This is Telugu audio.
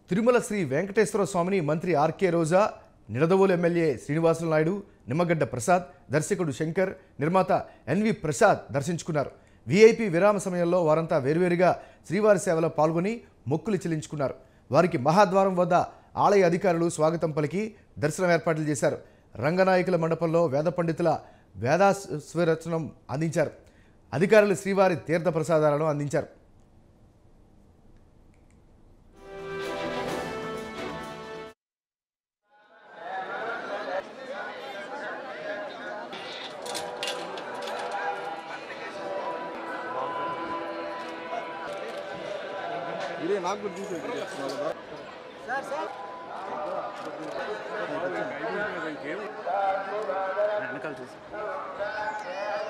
తిరుమల శ్రీ వెంకటేశ్వర స్వామిని మంత్రి ఆర్కే రోజా నిడదవోలు ఎమ్మెల్యే శ్రీనివాసులు నాయుడు నిమ్మగడ్డ ప్రసాద్ దర్శకుడు శంకర్ నిర్మాత ఎన్వి ప్రసాద్ దర్శించుకున్నారు వీఐపీ విరామ సమయంలో వారంతా వేరువేరుగా శ్రీవారి సేవలో పాల్గొని మొక్కులు చెల్లించుకున్నారు వారికి మహాద్వారం వద్ద ఆలయ అధికారులు స్వాగతం పలికి దర్శనం ఏర్పాట్లు చేశారు రంగనాయకుల మండపంలో వేద పండితుల వేదాస్వరచనం అందించారు అధికారులు శ్రీవారి తీర్థ ప్రసాదాలను అందించారు ఇదే నాకు కూడా తీసేది వెనకాల చూసి